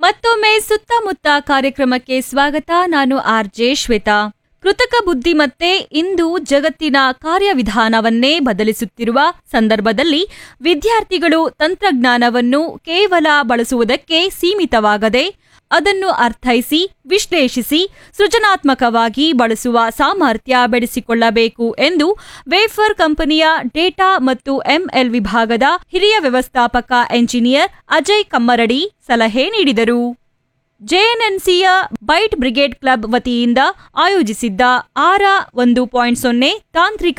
ಮತ್ತೊಮ್ಮೆ ಸುತ್ತಮುತ್ತ ಕಾರ್ಯಕ್ರಮಕ್ಕೆ ಸ್ವಾಗತ ನಾನು ಆರ್ ಜೆ ಶ್ವೇತಾ ಕೃತಕ ಬುದ್ಧಿಮತ್ತೆ ಇಂದು ಜಗತ್ತಿನ ಕಾರ್ಯವಿಧಾನವನ್ನೇ ಬದಲಿಸುತ್ತಿರುವ ಸಂದರ್ಭದಲ್ಲಿ ವಿದ್ಯಾರ್ಥಿಗಳು ತಂತ್ರಜ್ಞಾನವನ್ನು ಕೇವಲ ಬಳಸುವುದಕ್ಕೆ ಸೀಮಿತವಾಗದೆ ಅದನ್ನು ಅರ್ಥೈಸಿ ವಿಶ್ಲೇಷಿಸಿ ಸೃಜನಾತ್ಮಕವಾಗಿ ಬಳಸುವ ಸಾಮರ್ಥ್ಯ ಬೆಳೆಸಿಕೊಳ್ಳಬೇಕು ಎಂದು ವೇಫರ್ ಕಂಪನಿಯ ಡೇಟಾ ಮತ್ತು ಎಂಎಲ್ ವಿಭಾಗದ ಹಿರಿಯ ವ್ಯವಸ್ಥಾಪಕ ಎಂಜಿನಿಯರ್ ಅಜಯ್ ಕಮ್ಮರಡಿ ಸಲಹೆ ನೀಡಿದರು ಜೆಎನ್ಎನ್ಸಿಯ ಬೈಟ್ ಬ್ರಿಗೇಡ್ ಕ್ಲಬ್ ವತಿಯಿಂದ ಆಯೋಜಿಸಿದ್ದ ಆರ ಒಂದು ಪಾಯಿಂಟ್ ಸೊನ್ನೆ ತಾಂತ್ರಿಕ